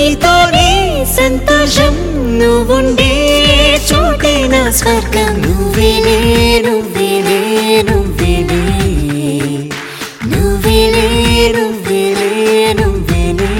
నీతోనే సంతోషం నువ్వుండే చోటే నా స్వర్గం నువ్వేలే నువ్వేలే నువ్వేలే నువ్వేలే నువ్వేలే నువ్వేలే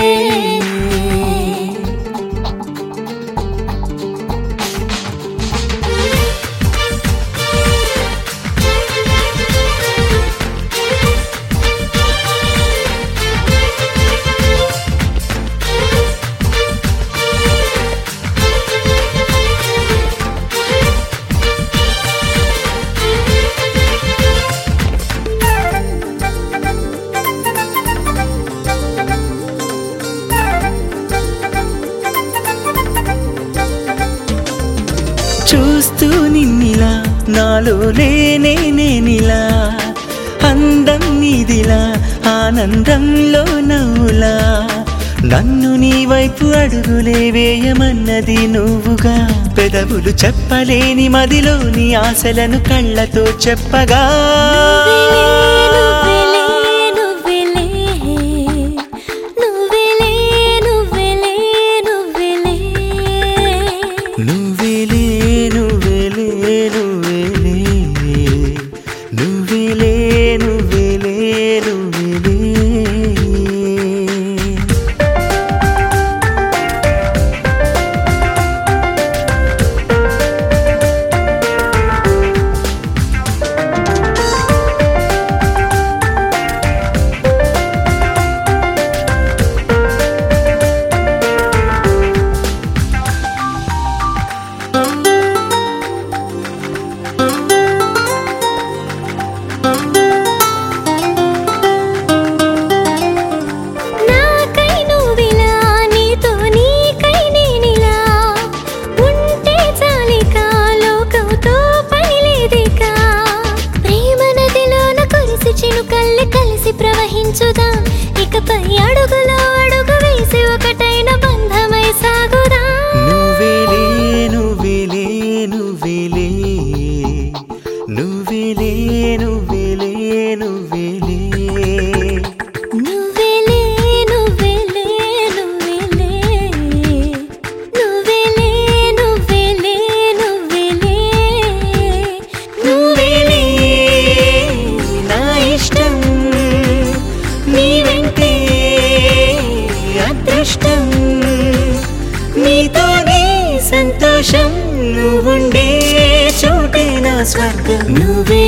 చూస్తూ నిన్నిలా నాలో లేనే నేనిలా అందం నీదిలా ఆనందంలో నవ్వులా నన్ను నీ వైపు అడుగులే వేయమన్నది నువ్వుగా పెదవులు చెప్పలేని మదిలోని ఆశలను కళ్ళతో చెప్పగా నువ్వెలే నువ్వెలే నువ్వెలే నువ్వెలే నువ్వెలే నువ్వేలే నువ్వేలే నువ్వేలే నువ్వేలే నువ్వేలే నువ్వేలే నాకై నువ్విలా నీతో నీకై నేనిలా ఉంటే చాలిక లోకంతో పని లేదిక ప్రేమ నదిలోన కురిసి చినుకల్లి కలిసి ప్రవహించుదాం ఇకపై అడుగులో అడుగు వేసి ఒకటైన బంధమై సాగుదాం నువ్వేలే నువ్వేలే నువ్వేలే నువ్వేలే నువ్వేలే నువ్వేలే నువ్వెలే నువ్వెలే నువ్వెలే నువ్వెలే నువ్వెలే నువ్వెలే నువ్వేలే నా ఇష్టం నీ వెంటే అదృష్టం నీతోనే సంతోషం నువ్వుండే చోటే నా స్వర్గం నువ్వే